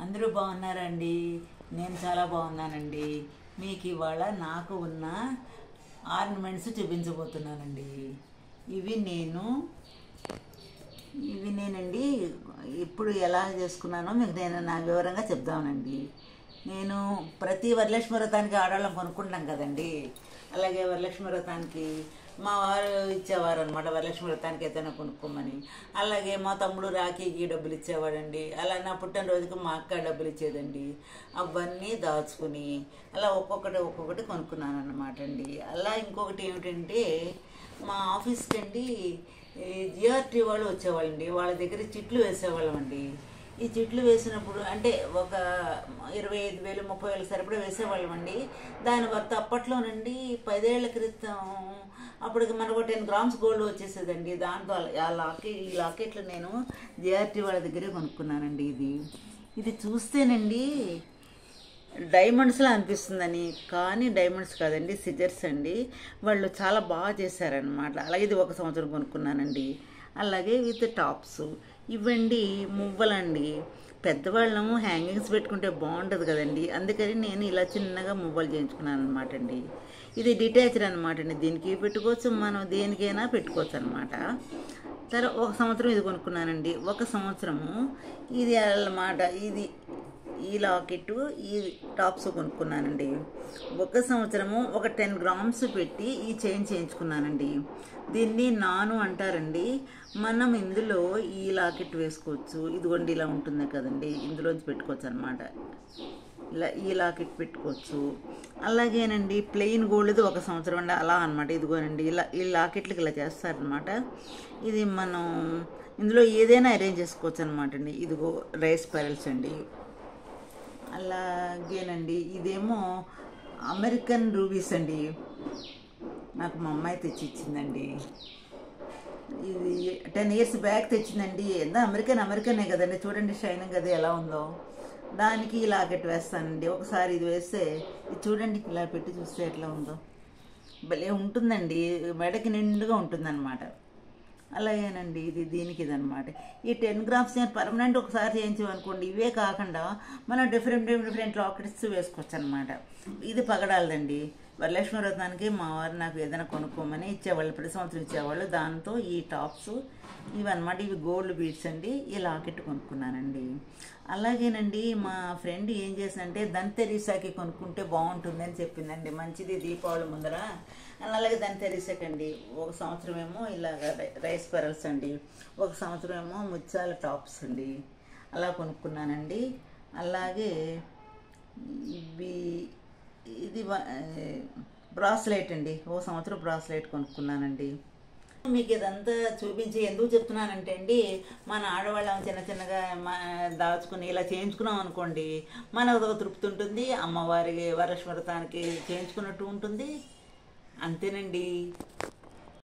అందరూ బాగున్నారండి నేను చాలా బాగున్నానండి మీకు ఇవాళ నాకు ఉన్న ఆర్నమెంట్స్ చూపించబోతున్నానండి ఇవి నేను ఇవి నేనండి ఇప్పుడు ఎలా చేసుకున్నానో మీకు నేను నా వివరంగా చెప్దామనండి నేను ప్రతి వరలక్ష్మి వ్రతానికి ఆడవాళ్ళం కొనుక్కుంటాం కదండి అలాగే వరలక్ష్మి వ్రతానికి మా వారు ఇచ్చేవారు అనమాట వరలక్ష్మి వ్రతానికి ఏదైనా కొనుక్కోమని అలాగే మా తమ్ముడు రాఖీకి డబ్బులు ఇచ్చేవాడండి అలా నా పుట్టినరోజుకి మా అక్క డబ్బులు ఇచ్చేదండి అవన్నీ దాచుకుని అలా ఒక్కొక్కటి ఒక్కొక్కటి కొనుక్కున్నాను అనమాట అండి అలా ఇంకొకటి ఏమిటంటే మా ఆఫీస్కి అండి జిఆర్టీ వాళ్ళు వచ్చేవాళ్ళండి వాళ్ళ దగ్గర చిట్లు వేసేవాళ్ళం అండి ఈ చిట్లు వేసినప్పుడు అంటే ఒక ఇరవై ఐదు వేలు ముప్పై వేలు సరిపడా వేసేవాళ్ళం అండి దాని వర్త అప్పట్లోనండి పదేళ్ల క్రితం అప్పటికి మనకు టెన్ గ్రామ్స్ గోల్డ్ వచ్చేసేదండి దాంతో ఆ లాకెట్ ఈ లాకెట్లు నేను జిఆర్టీ వాళ్ళ దగ్గరే కొనుక్కున్నానండి ఇది ఇది చూస్తేనండి డైమండ్స్లా అనిపిస్తుందని కానీ డైమండ్స్ కాదండి సిజర్స్ అండి వాళ్ళు చాలా బాగా చేశారనమాట అలాగే ఇది ఒక సంవత్సరం కొనుక్కున్నానండి అలాగే విత్ టాప్స్ ఇవ్వండి మువ్వలండి పెద్దవాళ్ళము హ్యాంగింగ్స్ పెట్టుకుంటే బాగుంటుంది కదండి అందుకని నేను ఇలా చిన్నగా మువ్వలు చేయించుకున్నాను అనమాట అండి ఇది డిటాచ్డ్ అనమాట అండి దీనికి పెట్టుకోవచ్చు మనం దేనికైనా పెట్టుకోవచ్చు అనమాట తర్వాత ఒక సంవత్సరం ఇది కొనుక్కున్నానండి ఒక సంవత్సరము ఇది అన్నమాట ఇది ఈ లాకెట్ ఈ టాప్స్ కొనుక్కున్నానండి ఒక సంవత్సరము ఒక టెన్ గ్రామ్స్ పెట్టి ఈ చైన్ చేయించుకున్నానండి దీన్ని నాను అంటారండి మనం ఇందులో ఈ లాకెట్ వేసుకోవచ్చు ఇదిగోండి ఇలా ఉంటుంది కదండి ఇందులోంచి పెట్టుకోవచ్చు అనమాట ఇలా ఈ లాకెట్ పెట్టుకోవచ్చు అలాగేనండి ప్లెయిన్ గోల్డ్ది ఒక సంవత్సరం అండి అలా అనమాట ఇదిగోనండి ఇలా ఈ లాకెట్లకి ఇలా చేస్తారనమాట ఇది మనం ఇందులో ఏదైనా అరేంజ్ చేసుకోవచ్చు అనమాట అండి ఇదిగో రైస్ పెరల్స్ అండి అలాగేనండి ఇదేమో అమెరికన్ రూబీస్ అండి నాకు మా అమ్మాయి తెచ్చి ఇచ్చిందండి ఇది టెన్ ఇయర్స్ బ్యాక్ తెచ్చిందండి ఎంత అమెరికన్ అమెరికనే కదండి చూడండి షైనింగ్ అది ఎలా ఉందో దానికి ఈ లాకెట్ వేస్తానండి ఒకసారి ఇది వేస్తే ఇది చూడండి ఇలా పెట్టి చూస్తే ఎట్లా ఉందో భలే ఉంటుందండి మెడకి నిండుగా ఉంటుందన్నమాట అలాగేనండి ఇది దీనికి ఇదనమాట ఈ టెన్ గ్రామ్స్ నేను పర్మనెంట్ ఒకసారి చేయించామనుకోండి ఇవే కాకుండా మనం డిఫరెంట్ డిఫరెంట్ లాకెట్స్ వేసుకోవచ్చు అనమాట ఇది పగడాలదండి వరలక్ష్మి వ్రతానికి మా వారు నాకు ఏదైనా కొనుక్కోమని ఇచ్చేవాళ్ళు ప్రతి సంవత్సరం ఇచ్చేవాళ్ళు దాంతో ఈ టాప్స్ ఇవన్నమాట ఇవి గోల్డ్ బీడ్స్ అండి ఈ లాకెట్ కొనుక్కున్నానండి అలాగేనండి మా ఫ్రెండ్ ఏం చేసిందంటే దంతెరీసాకి కొనుక్కుంటే బాగుంటుంది అని చెప్పిందండి మంచిది దీపావళి ముందర అలాగే దంతెరీసాకి అండి ఒక సంవత్సరం ఏమో ఇలాగ రైస్ పెరల్స్ అండి ఒక సంవత్సరం ఏమో ముత్యాల టాప్స్ అండి అలా కొనుక్కున్నానండి అలాగే ఇవి ఇది బ్రాస్లైట్ అండి ఓ సంవత్సరం బ్రాస్లైట్ కొనుక్కున్నానండి మీకు ఇదంతా చూపించి ఎందుకు చెప్తున్నానంటే అండి మన ఆడవాళ్ళం చిన్న చిన్నగా దాచుకుని ఇలా చేయించుకున్నాం అనుకోండి మనకు ఒక తృప్తి ఉంటుంది అమ్మవారికి వరస్మృతానికి చేయించుకున్నట్టు ఉంటుంది అంతేనండి